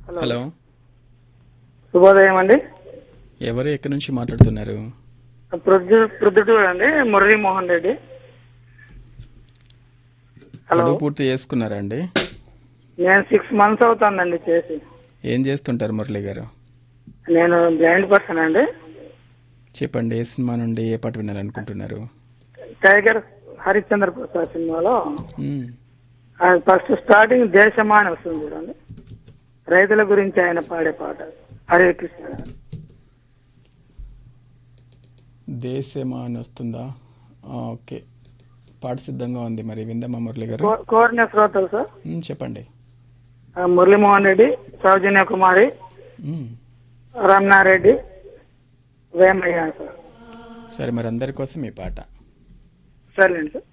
Hello శుభోదయం అండి ఎవరు ఎక్కడి నుంచి మాట్లాడుతున్నారు ప్రొద్దు ప్రొద్దుటూరు అండి మురళీ మోహన్ రెడ్డి హలో గడువు పూర్తి చేసుకున్నారా అండి నేను సిక్స్ మంత్స్ అవుతుందండి చేసి ఏం చేస్తుంటారు మురళి గారు నేను బ్లైండ్ పర్సన్ అండి చెప్పండి ఏ సినిమా నుండి ఏ పాట వినాలనుకుంటున్నారు టైగర్ హరిశ్చంద్ర ప్రసాద్ సినిమాలో మ్మ్. ఫస్ట్ స్టార్టింగ్ దేశమా అని వస్తుంది చూడండి రైతుల గురించి ఆయన పాడే పాట హరే కృష్ణ దేశమా అని వస్తుందా ఆ, ఓకే పాట సిద్ధంగా ఉంది మరి విందామా మురళి గారు కో- కోరిన శ్రోతలు సార్ మ్మ్, చెప్పండి ఆ, మురళీమోహన్ రెడ్డి సౌజన్య కుమారి మ్మ్. రమణారెడ్డి వేమయ్య సార్ సరే మరి అందరి కోసం ఈ పాట సరేండి సార్